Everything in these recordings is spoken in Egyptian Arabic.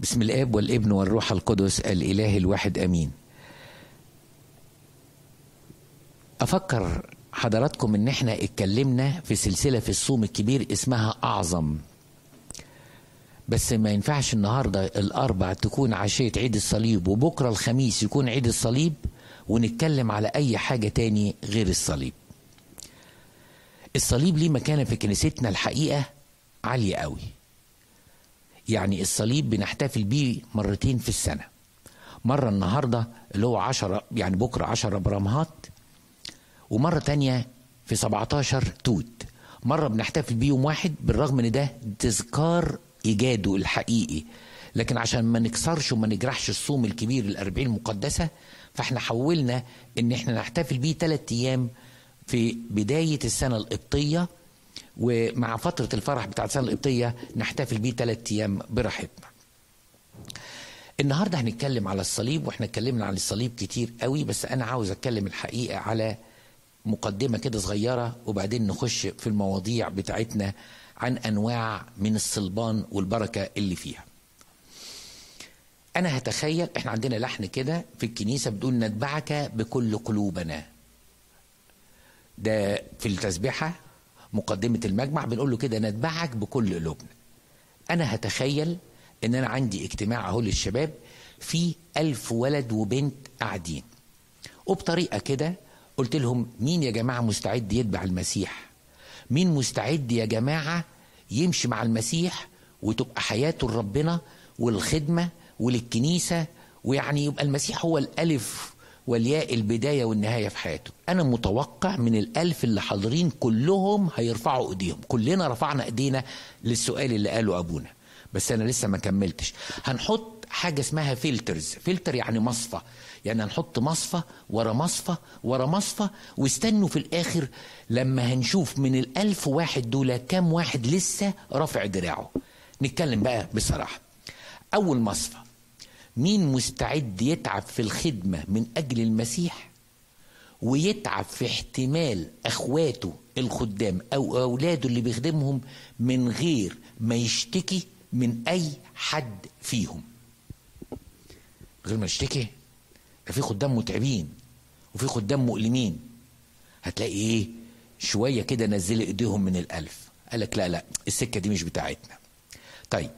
بسم الاب والابن والروح القدس الاله الواحد امين افكر حضراتكم ان احنا اتكلمنا في سلسله في الصوم الكبير اسمها اعظم بس ما ينفعش النهارده الاربع تكون عشيه عيد الصليب وبكره الخميس يكون عيد الصليب ونتكلم على اي حاجه تاني غير الصليب الصليب ليه مكانه في كنيستنا الحقيقه عاليه قوي يعني الصليب بنحتفل بيه مرتين في السنه مره النهارده اللي هو عشرة يعني بكره عشرة برمهات ومره تانية في 17 توت مره بنحتفل بيه يوم واحد بالرغم ان ده تذكار ايجاده الحقيقي لكن عشان ما نكسرش وما نجرحش الصوم الكبير الأربعين المقدسة فاحنا حولنا ان احنا نحتفل بيه ثلاثة ايام في بداية السنة القبطية ومع فترة الفرح بتاع السنة القبطية نحتفل بيه ثلاثة ايام براحتنا النهاردة هنتكلم على الصليب واحنا اتكلمنا عن الصليب كتير قوي بس انا عاوز اتكلم الحقيقة على مقدمة كده صغيرة وبعدين نخش في المواضيع بتاعتنا عن انواع من الصلبان والبركه اللي فيها. انا هتخيل احنا عندنا لحن كده في الكنيسه بتقول نتبعك بكل قلوبنا. ده في التسبيحه مقدمه المجمع بنقول له كده نتبعك بكل قلوبنا. انا هتخيل ان انا عندي اجتماع اهو للشباب في ألف ولد وبنت قاعدين. وبطريقه كده قلت لهم مين يا جماعه مستعد يتبع المسيح؟ مين مستعد يا جماعة يمشي مع المسيح وتبقى حياته لربنا والخدمة وللكنيسة ويعني يبقى المسيح هو الألف والياء البداية والنهاية في حياته أنا متوقع من الألف اللي حاضرين كلهم هيرفعوا إيديهم كلنا رفعنا إيدينا للسؤال اللي قاله أبونا بس أنا لسه ما كملتش هنحط حاجة اسمها فلترز فلتر يعني مصفى يعني هنحط مصفى ورا مصفى ورا مصفى واستنوا في الآخر لما هنشوف من الألف واحد دول كام واحد لسه رافع دراعه نتكلم بقى بصراحة أول مصفى مين مستعد يتعب في الخدمة من أجل المسيح ويتعب في احتمال أخواته الخدام أو أولاده اللي بيخدمهم من غير ما يشتكي من أي حد فيهم غير ما يشتكي ده في خدام متعبين وفي خدام مؤلمين هتلاقي ايه شويه كده نزل ايديهم من الالف قال لك لا لا السكه دي مش بتاعتنا طيب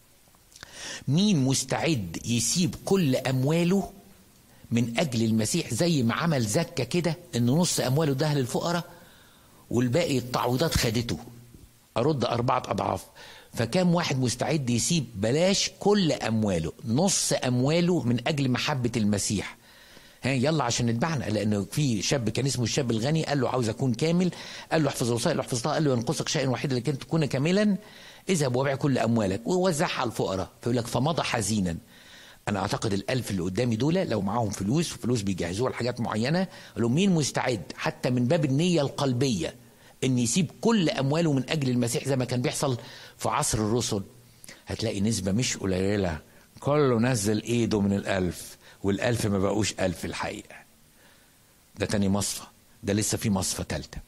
مين مستعد يسيب كل امواله من اجل المسيح زي ما عمل زكه كده ان نص امواله ده للفقراء والباقي التعويضات خدته ارد اربعه اضعاف فكام واحد مستعد يسيب بلاش كل امواله نص امواله من اجل محبه المسيح ها يلا عشان نتبعنا لانه في شاب كان اسمه الشاب الغني قال له عاوز اكون كامل قال له احفظ الوصايا قال له حفظتها قال له ينقصك شيء واحد لكي تكون كاملا اذهب وبيع كل اموالك ووزعها على الفقراء فيقول لك فمضى حزينا انا اعتقد الالف اللي قدامي دول لو معاهم فلوس وفلوس بيجهزوها لحاجات معينه قال لهم مين مستعد حتى من باب النيه القلبيه ان يسيب كل امواله من اجل المسيح زي ما كان بيحصل في عصر الرسل هتلاقي نسبه مش قليله كله نزل ايده من الالف والالف ما بقوش الف الحقيقه ده تاني مصفى ده لسه في مصفى تالتة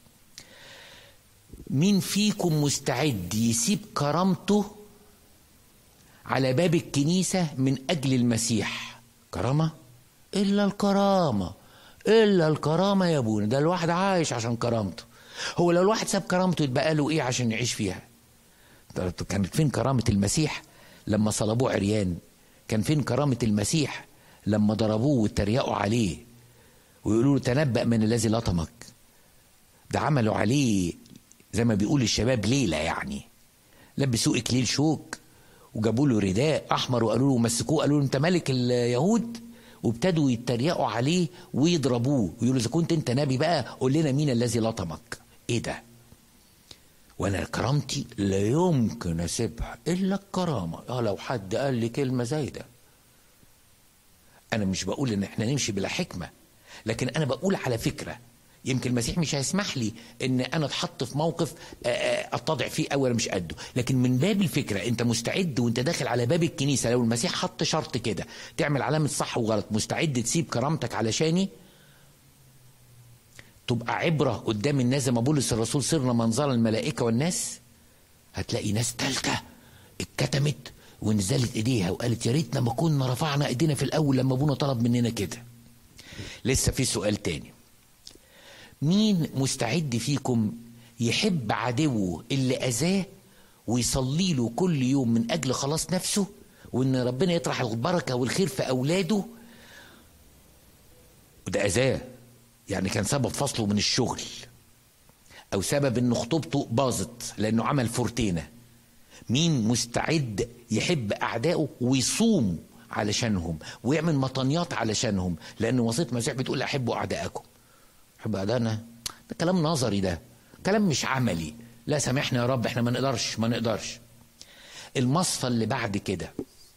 مين فيكم مستعد يسيب كرامته على باب الكنيسة من أجل المسيح كرامة إلا الكرامة إلا الكرامة يا ابونا ده الواحد عايش عشان كرامته هو لو الواحد ساب كرامته يتبقى له إيه عشان يعيش فيها كانت فين كرامة المسيح لما صلبوه عريان كان فين كرامة المسيح لما ضربوه واتريقوا عليه ويقولوا له تنبأ من الذي لطمك ده عملوا عليه زي ما بيقول الشباب ليلة يعني لبسوه إكليل شوك وجابوا له رداء أحمر وقالوا له مسكوه قالوا له أنت ملك اليهود وابتدوا يتريقوا عليه ويضربوه ويقولوا إذا كنت أنت نبي بقى قول لنا مين الذي لطمك إيه ده وانا كرامتي لا يمكن اسيبها الا الكرامه اه لو حد قال لي كلمه زي ده انا مش بقول ان احنا نمشي بلا حكمه لكن انا بقول على فكره يمكن المسيح مش هيسمح لي ان انا اتحط في موقف اتضع فيه او انا مش قده لكن من باب الفكره انت مستعد وانت داخل على باب الكنيسه لو المسيح حط شرط كده تعمل علامه صح وغلط مستعد تسيب كرامتك علشاني تبقى عبره قدام الناس زي ما بولس الرسول صرنا منظر الملائكه والناس هتلاقي ناس تالته اتكتمت ونزلت ايديها وقالت يا ريتنا ما كنا رفعنا ايدينا في الاول لما ابونا طلب مننا كده لسه في سؤال تاني مين مستعد فيكم يحب عدوه اللي اذاه ويصلي له كل يوم من اجل خلاص نفسه وان ربنا يطرح البركه والخير في اولاده وده اذاه يعني كان سبب فصله من الشغل او سبب ان خطوبته باظت لانه عمل فورتينه مين مستعد يحب اعدائه ويصوم علشانهم ويعمل مطنيات علشانهم لان وصيه المسيح بتقول احبوا اعدائكم احب اعدائنا ده كلام نظري ده كلام مش عملي لا سامحنا يا رب احنا ما نقدرش ما نقدرش المصفى اللي بعد كده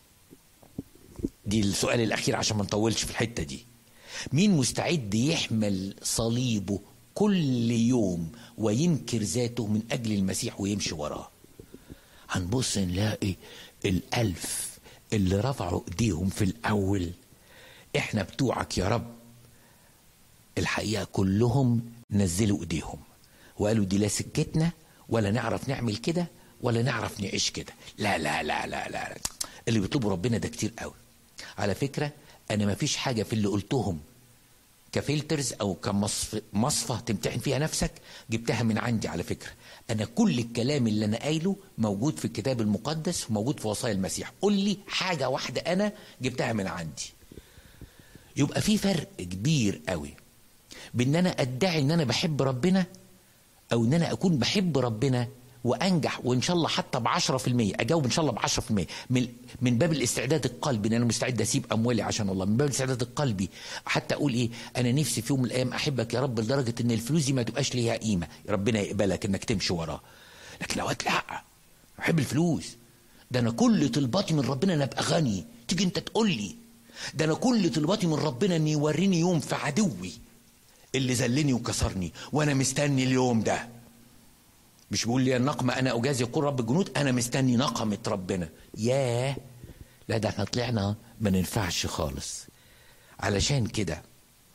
دي السؤال الاخير عشان ما نطولش في الحته دي مين مستعد يحمل صليبه كل يوم وينكر ذاته من اجل المسيح ويمشي وراه هنبص نلاقي الالف اللي رفعوا ايديهم في الاول احنا بتوعك يا رب الحقيقه كلهم نزلوا ايديهم وقالوا دي لا سكتنا ولا نعرف نعمل كده ولا نعرف نعيش كده لا لا لا لا لا اللي بيطلبوا ربنا ده كتير قوي على فكره انا ما فيش حاجه في اللي قلتهم كفلترز او كمصفى تمتحن فيها نفسك جبتها من عندي على فكره انا كل الكلام اللي انا قايله موجود في الكتاب المقدس وموجود في وصايا المسيح قول لي حاجه واحده انا جبتها من عندي يبقى في فرق كبير قوي بان انا ادعي ان انا بحب ربنا او ان انا اكون بحب ربنا وانجح وان شاء الله حتى ب 10% اجاوب ان شاء الله ب 10% من من باب الاستعداد القلبي ان انا مستعد اسيب اموالي عشان الله من باب الاستعداد القلبي حتى اقول ايه انا نفسي في يوم من الايام احبك يا رب لدرجه ان الفلوس دي ما تبقاش ليها قيمه ربنا يقبلك انك تمشي وراه لكن اوقات لا احب الفلوس ده انا كل طلباتي من ربنا ان ابقى غني تيجي انت تقول لي ده انا كل طلباتي من ربنا ان يوريني يوم في عدوي اللي ذلني وكسرني وانا مستني اليوم ده مش بيقول لي النقمة أنا أجازي يقول رب الجنود أنا مستني نقمة ربنا ياه لا ده احنا طلعنا ما ننفعش خالص علشان كده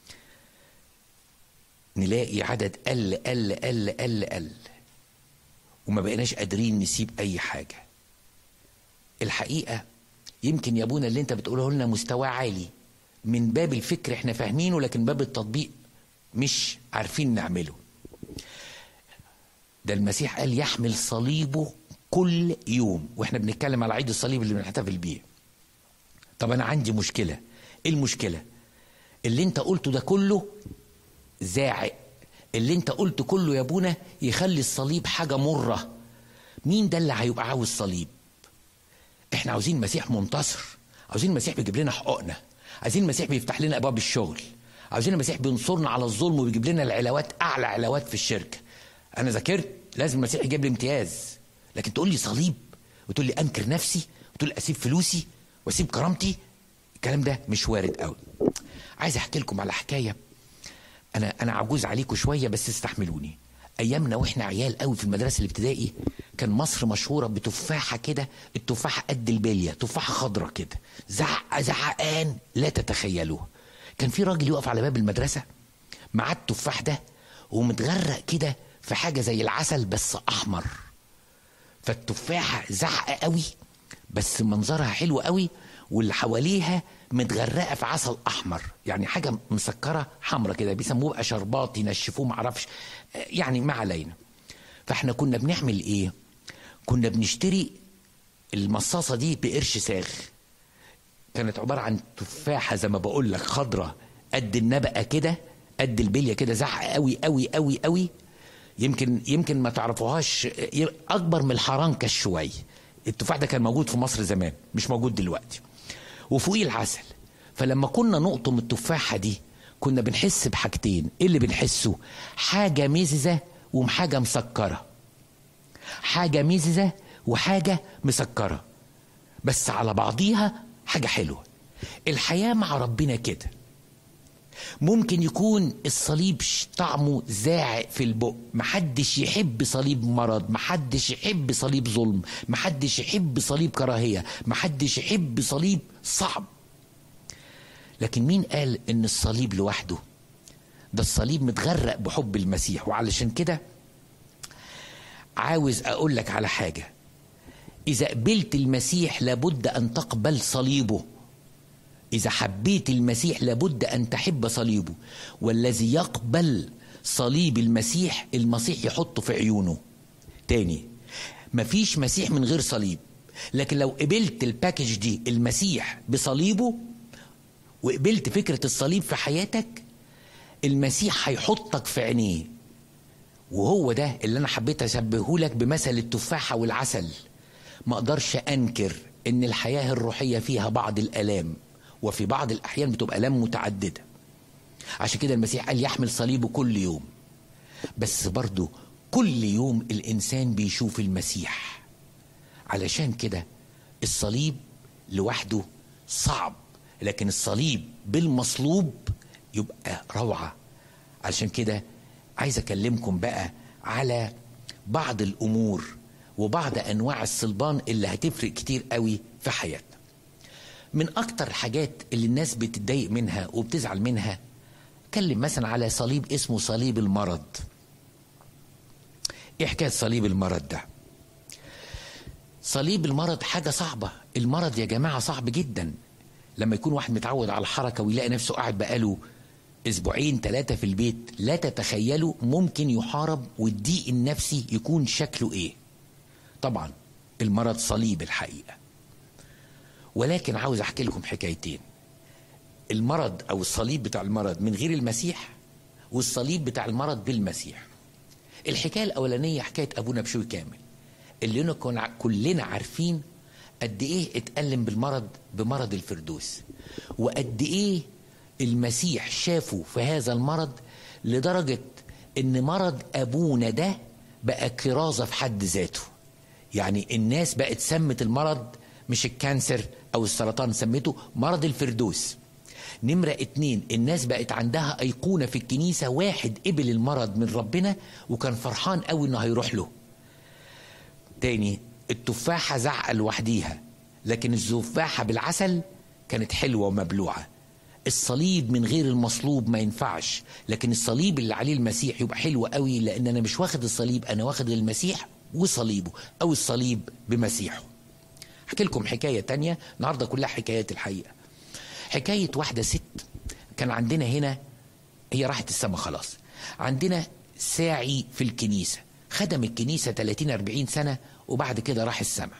نلاقي عدد قل قل قل قل قل وما بقيناش قادرين نسيب أي حاجة الحقيقة يمكن يا ابونا اللي انت بتقوله لنا مستوى عالي من باب الفكر احنا فاهمينه لكن باب التطبيق مش عارفين نعمله ده المسيح قال يحمل صليبه كل يوم واحنا بنتكلم على عيد الصليب اللي بنحتفل بيه طب انا عندي مشكله ايه المشكله اللي انت قلته ده كله زاعق اللي انت قلته كله يا ابونا يخلي الصليب حاجه مره مين ده اللي هيبقى عاوز صليب احنا عاوزين مسيح منتصر عاوزين مسيح بيجيب لنا حقوقنا عايزين مسيح بيفتح لنا ابواب الشغل عاوزين المسيح بينصرنا على الظلم وبيجيب لنا العلاوات اعلى علاوات في الشركه انا ذاكرت لازم المسيح يجيب لي امتياز لكن تقول لي صليب وتقول لي انكر نفسي وتقول لي اسيب فلوسي واسيب كرامتي الكلام ده مش وارد قوي عايز احكي لكم على حكايه انا انا عجوز عليكم شويه بس استحملوني ايامنا واحنا عيال قوي في المدرسه الابتدائي كان مصر مشهوره بتفاحه كده التفاحه قد البليه تفاحه خضره كده زعق زعقان لا تتخيلوه كان في راجل يقف على باب المدرسه معاه التفاح ده ومتغرق كده في حاجه زي العسل بس احمر فالتفاحه زعقه قوي بس منظرها حلو قوي واللي حواليها متغرقه في عسل احمر يعني حاجه مسكره حمرة كده بيسموه بقى شربات ينشفوه معرفش يعني ما علينا فاحنا كنا بنعمل ايه كنا بنشتري المصاصه دي بقرش ساغ كانت عباره عن تفاحه زي ما بقول لك خضره قد النبقه كده قد البليه كده زعق قوي قوي قوي قوي يمكن يمكن ما تعرفوهاش اكبر من الحرنكش شويه التفاح ده كان موجود في مصر زمان مش موجود دلوقتي وفوقيه العسل فلما كنا نقطم التفاحه دي كنا بنحس بحاجتين ايه اللي بنحسه حاجه مززه وحاجه مسكره حاجه مززه وحاجه مسكره بس على بعضيها حاجه حلوه الحياه مع ربنا كده ممكن يكون الصليب طعمه زاعق في البق محدش يحب صليب مرض محدش يحب صليب ظلم محدش يحب صليب كراهية محدش يحب صليب صعب لكن مين قال ان الصليب لوحده ده الصليب متغرق بحب المسيح وعلشان كده عاوز اقول لك على حاجة إذا قبلت المسيح لابد أن تقبل صليبه إذا حبيت المسيح لابد أن تحب صليبه والذي يقبل صليب المسيح المسيح يحطه في عيونه تاني مفيش مسيح من غير صليب لكن لو قبلت الباكج دي المسيح بصليبه وقبلت فكرة الصليب في حياتك المسيح هيحطك في عينيه وهو ده اللي انا حبيت اشبهه لك بمثل التفاحه والعسل ما اقدرش انكر ان الحياه الروحيه فيها بعض الالام وفي بعض الاحيان بتبقى الام متعدده عشان كده المسيح قال يحمل صليبه كل يوم بس برضه كل يوم الانسان بيشوف المسيح علشان كده الصليب لوحده صعب لكن الصليب بالمصلوب يبقى روعه علشان كده عايز اكلمكم بقى على بعض الامور وبعض انواع الصلبان اللي هتفرق كتير قوي في حياتنا من اكتر الحاجات اللي الناس بتتضايق منها وبتزعل منها اتكلم مثلا على صليب اسمه صليب المرض ايه حكايه صليب المرض ده صليب المرض حاجه صعبه المرض يا جماعه صعب جدا لما يكون واحد متعود على الحركه ويلاقي نفسه قاعد بقاله اسبوعين ثلاثه في البيت لا تتخيلوا ممكن يحارب والضيق النفسي يكون شكله ايه طبعا المرض صليب الحقيقه ولكن عاوز احكي لكم حكايتين المرض او الصليب بتاع المرض من غير المسيح والصليب بتاع المرض بالمسيح الحكايه الاولانيه حكايه ابونا بشوي كامل اللي كنا كلنا عارفين قد ايه اتألم بالمرض بمرض الفردوس وقد ايه المسيح شافه في هذا المرض لدرجة ان مرض ابونا ده بقى كرازة في حد ذاته يعني الناس بقت سمت المرض مش الكانسر او السرطان سمته مرض الفردوس نمرة اتنين الناس بقت عندها أيقونة في الكنيسة واحد قبل المرض من ربنا وكان فرحان قوي انه هيروح له تاني التفاحة زعقة لوحديها لكن التفاحة بالعسل كانت حلوة ومبلوعة الصليب من غير المصلوب ما ينفعش لكن الصليب اللي عليه المسيح يبقى حلو قوي لان انا مش واخد الصليب انا واخد المسيح وصليبه او الصليب بمسيحه احكي لكم حكايه تانية النهارده كلها حكايات الحقيقه حكايه واحده ست كان عندنا هنا هي راحت السما خلاص عندنا ساعي في الكنيسه خدم الكنيسه 30 40 سنه وبعد كده راح السما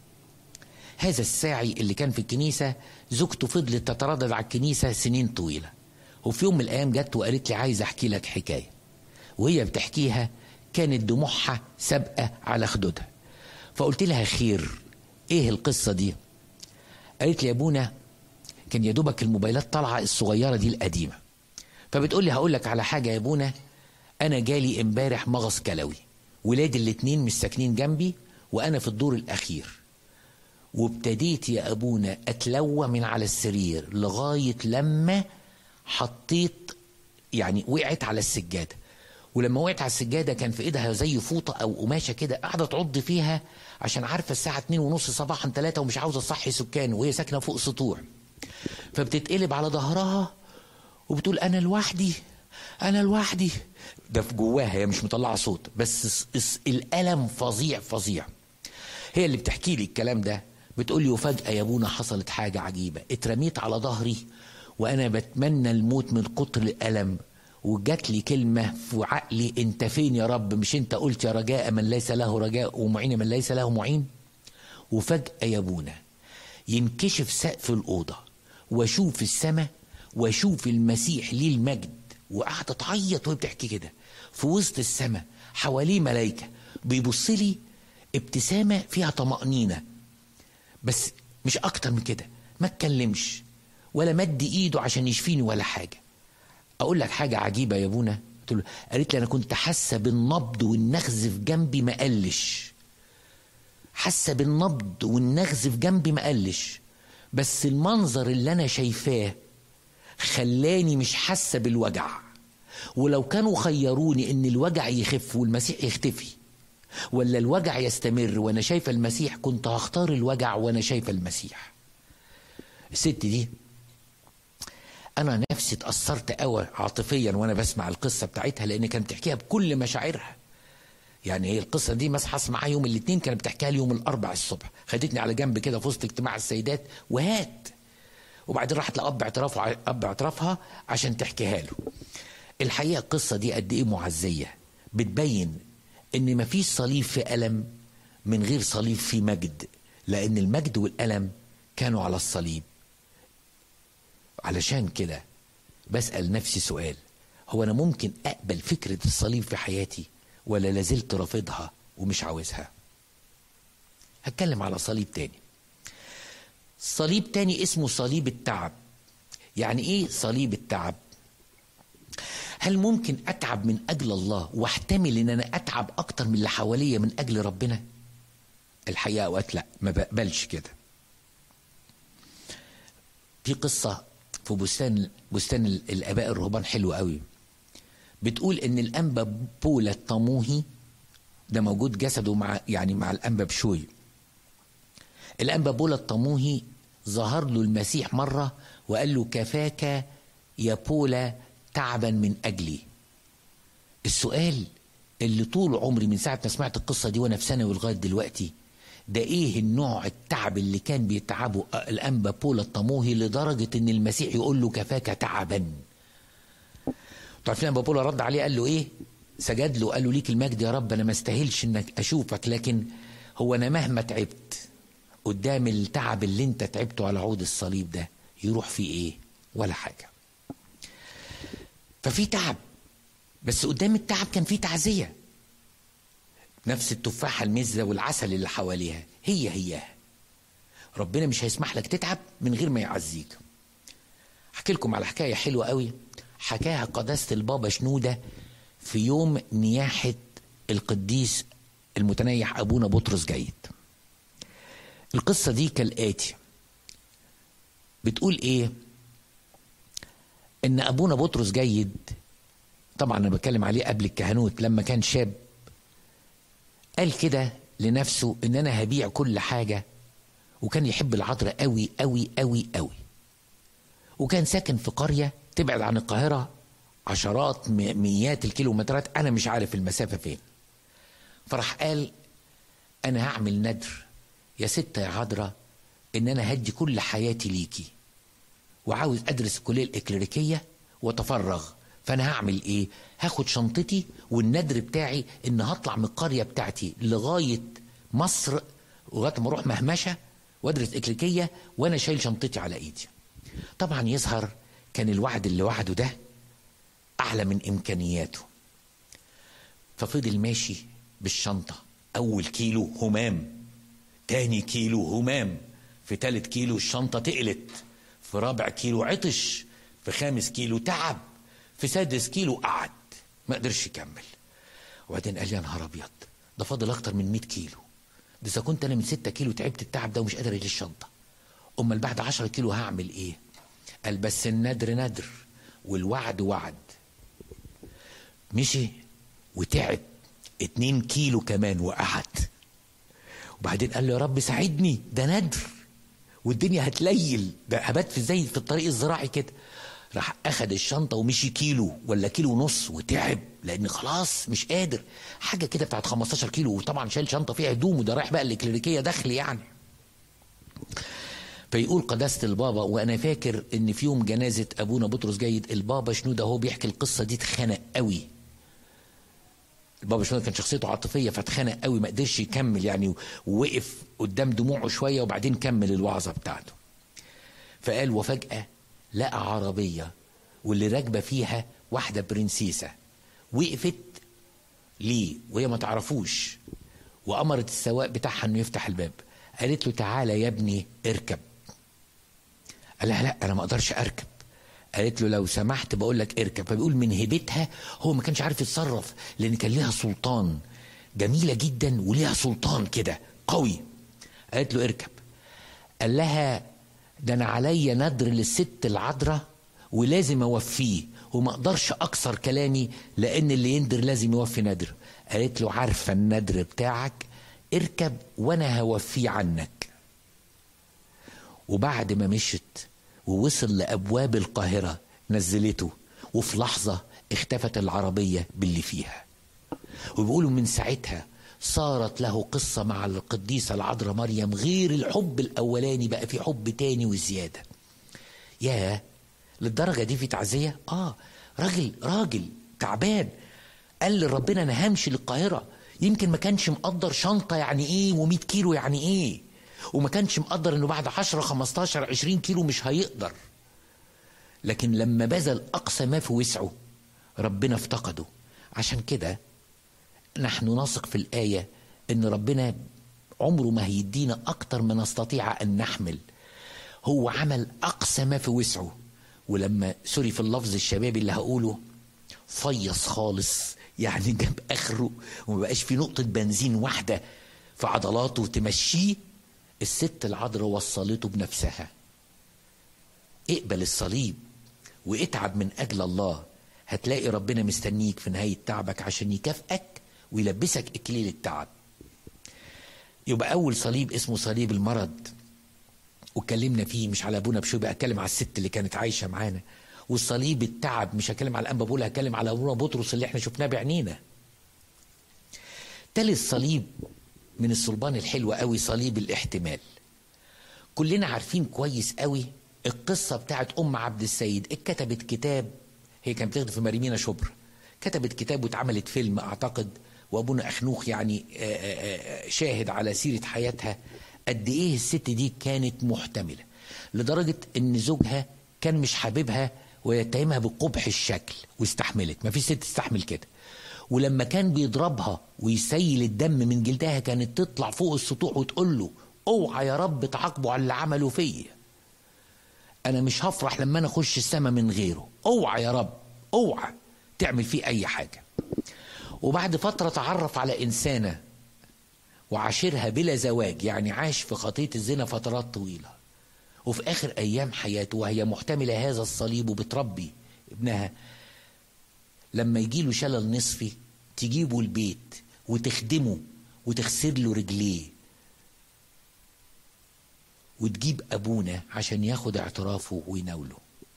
هذا الساعي اللي كان في الكنيسة زوجته فضلت تتردد على الكنيسة سنين طويلة وفي يوم من الأيام جت وقالت لي عايز أحكي لك حكاية وهي بتحكيها كانت دموعها سابقة على خدودها فقلت لها خير إيه القصة دي قالت لي يا ابونا كان يا دوبك الموبايلات طالعة الصغيرة دي القديمة فبتقول لي هقول لك على حاجة يا ابونا أنا جالي امبارح مغص كلوي ولادي الاتنين مش ساكنين جنبي وأنا في الدور الأخير وابتديت يا ابونا اتلوى من على السرير لغايه لما حطيت يعني وقعت على السجاده ولما وقعت على السجاده كان في ايدها زي فوطه او قماشه كده قاعده تعض فيها عشان عارفه الساعه اتنين ونص صباحا ثلاثة ومش عاوزه تصحي سكان وهي ساكنه فوق سطوع فبتتقلب على ظهرها وبتقول انا لوحدي انا لوحدي ده في جواها هي مش مطلعه صوت بس الالم فظيع فظيع هي اللي بتحكي لي الكلام ده بتقول لي وفجأة يا ابونا حصلت حاجة عجيبة اترميت على ظهري وأنا بتمنى الموت من كتر الألم وجات لي كلمة في عقلي أنت فين يا رب مش أنت قلت يا رجاء من ليس له رجاء ومعين من ليس له معين وفجأة يا ابونا ينكشف سقف الأوضة وأشوف السماء وأشوف المسيح ليه المجد وقاعدة تعيط وهي بتحكي كده في وسط السماء حواليه ملايكة بيبص لي ابتسامة فيها طمأنينة بس مش اكتر من كده ما اتكلمش ولا مد ايده عشان يشفيني ولا حاجه اقول لك حاجه عجيبه يا ابونا قلت له قالت لي انا كنت حاسه بالنبض والنغز في جنبي ما قلش حاسه بالنبض والنغز في جنبي ما قلش بس المنظر اللي انا شايفاه خلاني مش حاسه بالوجع ولو كانوا خيروني ان الوجع يخف والمسيح يختفي ولا الوجع يستمر وانا شايفه المسيح كنت هختار الوجع وانا شايفه المسيح الست دي انا نفسي اتاثرت قوي عاطفيا وانا بسمع القصه بتاعتها لان كانت بتحكيها بكل مشاعرها يعني هي القصه دي مصحص معايا يوم الاثنين كانت بتحكيها لي يوم الاربع الصبح خدتني على جنب كده في وسط اجتماع السيدات وهات وبعدين راحت لاب اعترافه اب اعترافها عشان تحكيها له الحقيقه القصه دي قد ايه معزيه بتبين ان مفيش صليب في الم من غير صليب في مجد لان المجد والالم كانوا على الصليب علشان كده بسال نفسي سؤال هو انا ممكن اقبل فكره الصليب في حياتي ولا لازلت رافضها ومش عاوزها هتكلم على صليب تاني صليب تاني اسمه صليب التعب يعني ايه صليب التعب هل ممكن اتعب من اجل الله واحتمل ان انا اتعب اكتر من اللي حواليا من اجل ربنا الحقيقه اوقات لا ما بقبلش كده في قصه في بستان بستان الاباء الرهبان حلو قوي بتقول ان الانبا بولا الطموهي ده موجود جسده مع يعني مع الانبا بشوي الانبا بولا الطموهي ظهر له المسيح مره وقال له كفاك يا بولا تعبا من اجلي السؤال اللي طول عمري من ساعه ما سمعت القصه دي وانا في ثانوي لغايه دلوقتي ده ايه النوع التعب اللي كان بيتعبه الانبا بولا الطموهي لدرجه ان المسيح يقول له كفاك تعبا عارفين انبا بولا رد عليه قال له ايه سجد له قال له ليك المجد يا رب انا ما استاهلش انك اشوفك لكن هو انا مهما تعبت قدام التعب اللي انت تعبته على عود الصليب ده يروح في ايه ولا حاجه ففي تعب بس قدام التعب كان في تعزيه نفس التفاحه المزه والعسل اللي حواليها هي هي ربنا مش هيسمح لك تتعب من غير ما يعزيك احكي لكم على حكايه حلوه قوي حكاها قداسه البابا شنوده في يوم نياحه القديس المتنيح ابونا بطرس جيد القصه دي كالاتي بتقول ايه ان ابونا بطرس جيد طبعا انا بتكلم عليه قبل الكهنوت لما كان شاب قال كده لنفسه ان انا هبيع كل حاجه وكان يحب العطر قوي قوي قوي قوي وكان ساكن في قريه تبعد عن القاهره عشرات مئات الكيلومترات انا مش عارف المسافه فين فراح قال انا هعمل ندر يا ستة يا عذراء ان انا هدي كل حياتي ليكي وعاوز ادرس الكليه الاكليريكيه واتفرغ فانا هعمل ايه هاخد شنطتي والندر بتاعي ان هطلع من القريه بتاعتي لغايه مصر لغايه ما اروح مهمشه وادرس اكليريكيه وانا شايل شنطتي على ايدي طبعا يظهر كان الوعد اللي وعده ده اعلى من امكانياته ففضل ماشي بالشنطه اول كيلو همام تاني كيلو همام في تالت كيلو الشنطه تقلت في رابع كيلو عطش في خامس كيلو تعب في سادس كيلو قعد ما قدرش يكمل وبعدين قال يا نهار ابيض ده فاضل اكتر من 100 كيلو ده اذا كنت انا من 6 كيلو تعبت التعب ده ومش قادر اشيل الشنطه امال بعد 10 كيلو هعمل ايه قال بس الندر ندر والوعد وعد مشي وتعب 2 كيلو كمان وقعد وبعدين قال له يا رب ساعدني ده ندر والدنيا هتليل ده هبات في زي في الطريق الزراعي كده راح اخد الشنطه ومشي كيلو ولا كيلو ونص وتعب لان خلاص مش قادر حاجه كده بتاعت 15 كيلو وطبعا شايل شنطه فيها هدوم وده رايح بقى الكلينيكيه داخل يعني فيقول قداسة البابا وأنا فاكر إن في يوم جنازة أبونا بطرس جيد البابا شنودة هو بيحكي القصة دي اتخنق قوي البابا شنودة كان شخصيته عاطفية فاتخنق قوي ما قدرش يكمل يعني ووقف قدام دموعه شوية وبعدين كمل الوعظة بتاعته فقال وفجأة لقى عربية واللي راكبة فيها واحدة برنسيسة وقفت ليه وهي ما تعرفوش وأمرت السواق بتاعها إنه يفتح الباب قالت له تعالى يا ابني اركب قال لها لا أنا ما أقدرش أركب قالت له لو سمحت بقول لك اركب فبيقول من هيبتها هو ما كانش عارف يتصرف لأن كان ليها سلطان جميلة جدا وليها سلطان كده قوي قالت له اركب قال لها ده انا عليا ندر للست العذراء ولازم اوفيه وما اقدرش اكسر كلامي لان اللي يندر لازم يوفي ندر قالت له عارفه الندر بتاعك اركب وانا هوفيه عنك وبعد ما مشت ووصل لابواب القاهره نزلته وفي لحظه اختفت العربيه باللي فيها وبيقولوا من ساعتها صارت له قصة مع القديسة العذراء مريم غير الحب الأولاني بقى في حب تاني وزيادة يا للدرجة دي في تعزية آه راجل راجل تعبان قال لربنا أنا همشي للقاهرة يمكن ما كانش مقدر شنطة يعني إيه و100 كيلو يعني إيه وما كانش مقدر إنه بعد 10 15 20 كيلو مش هيقدر لكن لما بذل أقصى ما في وسعه ربنا افتقده عشان كده نحن نثق في الآية إن ربنا عمره ما هيدينا أكتر ما نستطيع أن نحمل هو عمل أقصى ما في وسعه ولما سوري في اللفظ الشبابي اللي هقوله فيص خالص يعني جاب آخره وما بقاش في نقطة بنزين واحدة في عضلاته تمشيه الست العذراء وصلته بنفسها اقبل الصليب واتعب من أجل الله هتلاقي ربنا مستنيك في نهاية تعبك عشان يكافئك ويلبسك إكليل التعب يبقى أول صليب اسمه صليب المرض واتكلمنا فيه مش على ابونا بشوي اتكلم على الست اللي كانت عايشه معانا والصليب التعب مش هتكلم على الانبا بقول هتكلم على ابونا بطرس اللي احنا شفناه بعينينا تالت صليب من الصلبان الحلوة قوي صليب الاحتمال كلنا عارفين كويس قوي القصة بتاعت أم عبد السيد اتكتبت كتاب هي كانت بتخدم في مريمينا شبرا كتبت كتاب واتعملت فيلم أعتقد وأبونا أخنوخ يعني شاهد على سيرة حياتها قد إيه الست دي كانت محتملة لدرجة إن زوجها كان مش حاببها ويتهمها بقبح الشكل واستحملت ما في ست تستحمل كده ولما كان بيضربها ويسيل الدم من جلدها كانت تطلع فوق السطوح وتقول له اوعى يا رب تعاقبه على اللي عمله فيا انا مش هفرح لما انا اخش السما من غيره اوعى يا رب اوعى تعمل فيه اي حاجه وبعد فتره تعرف على انسانه وعاشرها بلا زواج يعني عاش في خطيه الزنا فترات طويله وفي اخر ايام حياته وهي محتمله هذا الصليب وبتربي ابنها لما يجي له شلل نصفي تجيبه البيت وتخدمه وتغسل له رجليه وتجيب ابونا عشان ياخد اعترافه ويناوله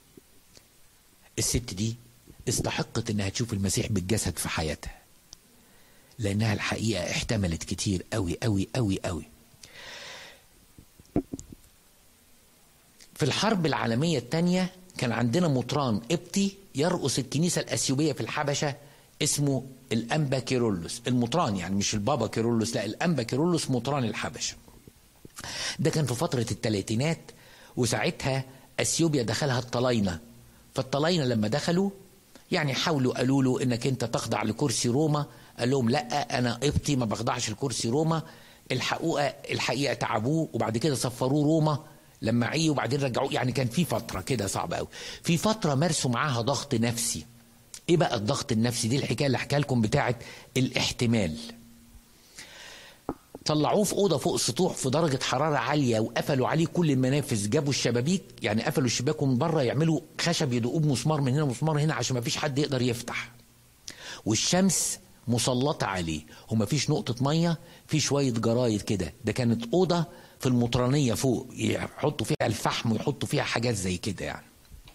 الست دي استحقت انها تشوف المسيح بالجسد في حياتها لانها الحقيقه احتملت كتير قوي قوي قوي قوي في الحرب العالميه الثانيه كان عندنا مطران قبطي يرقص الكنيسه الاثيوبيه في الحبشه اسمه الانبا كيرولوس المطران يعني مش البابا كيرولوس لا الانبا كيرولوس مطران الحبشه ده كان في فتره الثلاثينات وساعتها اثيوبيا دخلها الطلاينه فالطلاينه لما دخلوا يعني حاولوا قالوا له انك انت تخضع لكرسي روما قال لهم لا انا قبطي ما بخضعش لكرسي روما الحقيقه الحقيقه تعبوه وبعد كده سفروه روما لما عيه وبعدين رجعوه يعني كان في فتره كده صعبه قوي في فتره مارسوا معاها ضغط نفسي ايه بقى الضغط النفسي دي الحكايه اللي احكيها لكم بتاعه الاحتمال طلعوه في اوضه فوق السطوح في درجه حراره عاليه وقفلوا عليه كل المنافذ جابوا الشبابيك يعني قفلوا الشباك من بره يعملوا خشب يدقوه بمسمار من هنا مسمار هنا عشان ما فيش حد يقدر يفتح والشمس مسلطه عليه وما فيش نقطه ميه في شويه جرايد كده ده كانت اوضه في المطرانيه فوق يحطوا فيها الفحم ويحطوا فيها حاجات زي كده يعني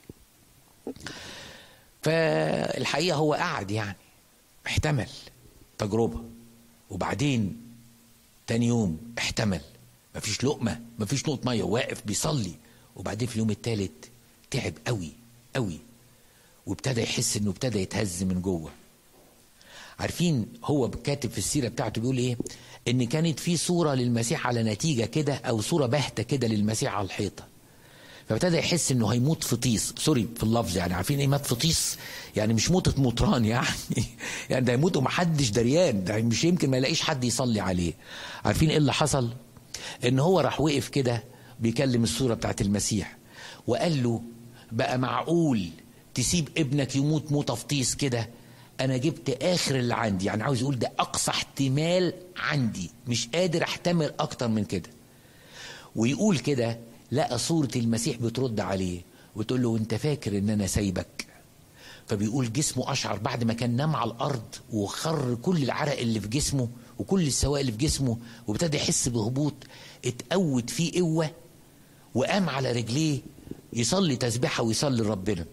فالحقيقه هو قعد يعني احتمل تجربه وبعدين تاني يوم احتمل مفيش لقمه مفيش نقطه ميه واقف بيصلي وبعدين في اليوم الثالث تعب قوي قوي وابتدى يحس انه ابتدى يتهز من جوه عارفين هو كاتب في السيره بتاعته بيقول ايه ان كانت في صوره للمسيح على نتيجه كده او صوره باهته كده للمسيح على الحيطه فابتدى يحس انه هيموت في طيس سوري في اللفظ يعني عارفين ايه مات في طيس يعني مش موتة مطران يعني يعني ده يموت ومحدش دريان ده مش يمكن ما يلاقيش حد يصلي عليه عارفين ايه اللي حصل ان هو راح وقف كده بيكلم الصوره بتاعت المسيح وقال له بقى معقول تسيب ابنك يموت موته في طيس كده انا جبت اخر اللي عندي يعني عاوز يقول ده اقصى احتمال عندي مش قادر احتمل اكتر من كده ويقول كده لقى صورة المسيح بترد عليه وتقول له انت فاكر ان انا سايبك فبيقول جسمه اشعر بعد ما كان نام على الارض وخر كل العرق اللي في جسمه وكل السوائل اللي في جسمه وابتدى يحس بهبوط اتقوت فيه قوه وقام على رجليه يصلي تسبيحه ويصلي لربنا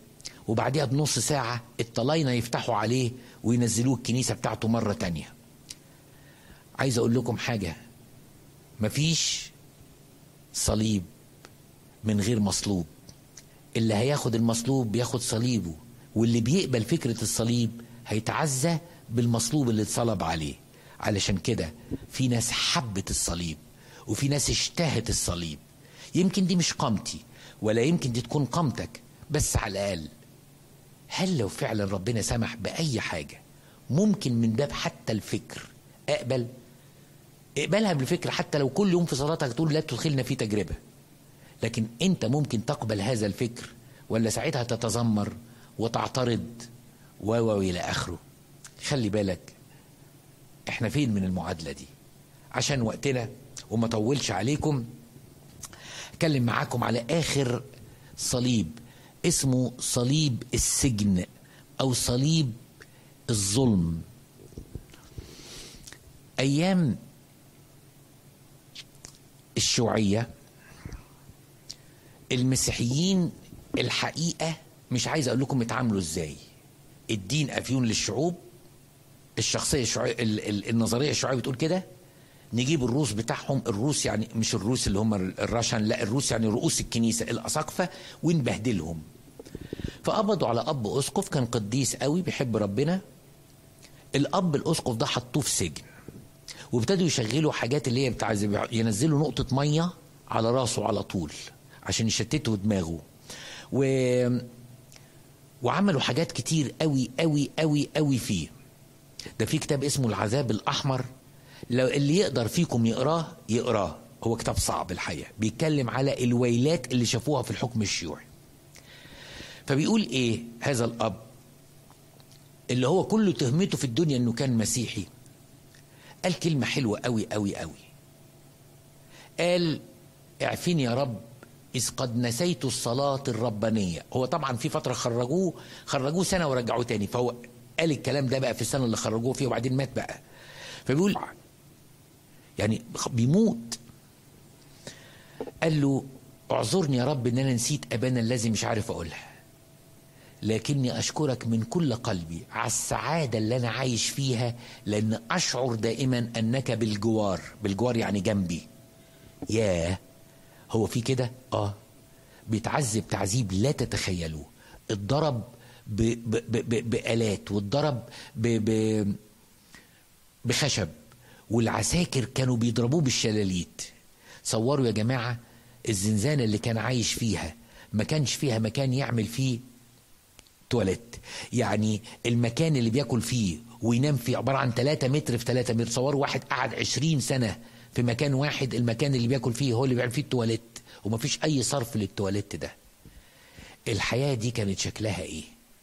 وبعديها بنص ساعة الطلاينة يفتحوا عليه وينزلوه الكنيسة بتاعته مرة تانية عايز أقول لكم حاجة مفيش صليب من غير مصلوب اللي هياخد المصلوب بياخد صليبه واللي بيقبل فكرة الصليب هيتعزى بالمصلوب اللي اتصلب عليه علشان كده في ناس حبت الصليب وفي ناس اشتهت الصليب يمكن دي مش قامتي ولا يمكن دي تكون قامتك بس على الأقل هل لو فعلا ربنا سمح بأي حاجة ممكن من باب حتى الفكر أقبل اقبلها بالفكر حتى لو كل يوم في صلاتك تقول لا تدخلنا في تجربة لكن انت ممكن تقبل هذا الفكر ولا ساعتها تتذمر وتعترض و و الى اخره خلي بالك احنا فين من المعادله دي عشان وقتنا وما طولش عليكم اتكلم معاكم على اخر صليب اسمه صليب السجن او صليب الظلم ايام الشيوعيه المسيحيين الحقيقه مش عايز اقول لكم اتعاملوا ازاي الدين افيون للشعوب الشخصيه الشعوب النظريه الشيوعيه بتقول كده نجيب الروس بتاعهم الروس يعني مش الروس اللي هم الراشن لا الروس يعني رؤوس الكنيسه الاساقفه ونبهدلهم فقبضوا على اب اسقف كان قديس قوي بيحب ربنا الاب الاسقف ده حطوه في سجن وابتدوا يشغلوا حاجات اللي هي بتاع ينزلوا نقطه ميه على راسه على طول عشان يشتتوا دماغه و وعملوا حاجات كتير قوي قوي قوي قوي فيه ده في كتاب اسمه العذاب الاحمر لو اللي يقدر فيكم يقراه يقراه هو كتاب صعب الحقيقه بيتكلم على الويلات اللي شافوها في الحكم الشيوعي فبيقول ايه هذا الاب اللي هو كل تهمته في الدنيا انه كان مسيحي قال كلمه حلوه قوي قوي قوي قال اعفيني يا رب إذ قد نسيت الصلاة الربانية هو طبعا في فترة خرجوه خرجوه سنة ورجعوه تاني فهو قال الكلام ده بقى في السنة اللي خرجوه فيها وبعدين مات بقى فبيقول يعني بيموت قال له اعذرني يا رب ان انا نسيت ابانا الذي مش عارف اقولها لكني اشكرك من كل قلبي على السعاده اللي انا عايش فيها لان اشعر دائما انك بالجوار بالجوار يعني جنبي ياه هو في كده اه بيتعذب تعذيب لا تتخيلوه اتضرب ب... ب... ب... بآلات واتضرب ب... ب... بخشب والعساكر كانوا بيضربوه بالشلاليت صوروا يا جماعة الزنزانة اللي كان عايش فيها ما كانش فيها مكان يعمل فيه تواليت يعني المكان اللي بياكل فيه وينام فيه عبارة عن 3 متر في 3 متر صوروا واحد قعد 20 سنة في مكان واحد المكان اللي بياكل فيه هو اللي بيعمل فيه التواليت ومفيش اي صرف للتواليت ده الحياة دي كانت شكلها ايه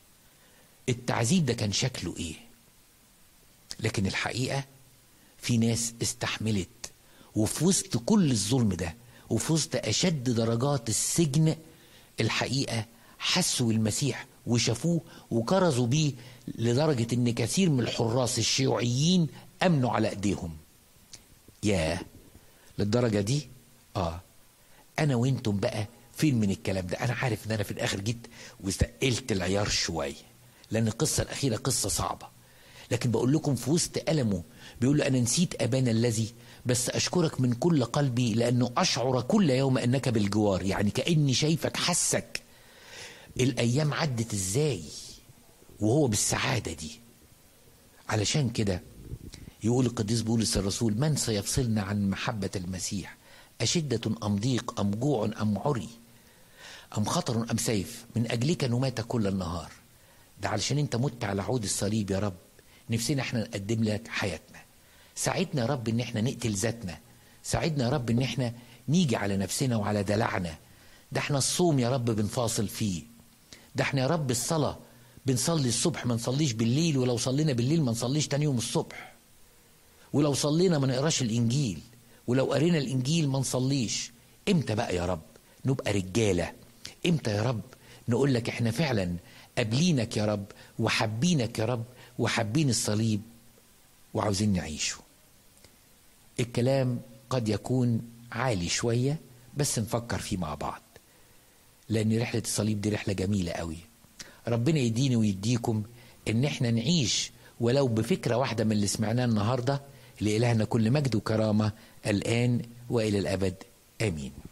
التعذيب ده كان شكله ايه لكن الحقيقة في ناس استحملت وفي وسط كل الظلم ده وفي وسط أشد درجات السجن الحقيقة حسوا المسيح وشافوه وكرزوا بيه لدرجة إن كثير من الحراس الشيوعيين أمنوا على إيديهم ياه للدرجة دي آه أنا وإنتم بقى فين من الكلام ده أنا عارف إن أنا في الآخر جيت واستقلت العيار شوية لأن القصة الأخيرة قصة صعبة لكن بقول لكم في وسط ألمه بيقول له أنا نسيت أبانا الذي بس أشكرك من كل قلبي لأنه أشعر كل يوم أنك بالجوار يعني كأني شايفك حسك الأيام عدت إزاي وهو بالسعادة دي علشان كده يقول القديس بولس الرسول من سيفصلنا عن محبة المسيح أشدة أم ضيق أم جوع أم عري أم خطر أم سيف من أجلك نمات كل النهار ده علشان أنت مت على عود الصليب يا رب نفسنا احنا نقدم لك حياتنا ساعدنا يا رب ان احنا نقتل ذاتنا ساعدنا يا رب ان احنا نيجي على نفسنا وعلى دلعنا ده احنا الصوم يا رب بنفاصل فيه ده احنا يا رب الصلاة بنصلي الصبح ما نصليش بالليل ولو صلينا بالليل ما نصليش تاني يوم الصبح ولو صلينا ما نقراش الانجيل ولو قرينا الانجيل ما نصليش امتى بقى يا رب نبقى رجالة امتى يا رب نقول لك احنا فعلا قابلينك يا رب وحابينك يا رب وحابين الصليب وعاوزين نعيشه الكلام قد يكون عالي شوية بس نفكر فيه مع بعض لأن رحلة الصليب دي رحلة جميلة قوي ربنا يديني ويديكم ان احنا نعيش ولو بفكره واحده من اللي سمعناه النهارده لإلهنا كل مجد وكرامه الان والى الابد امين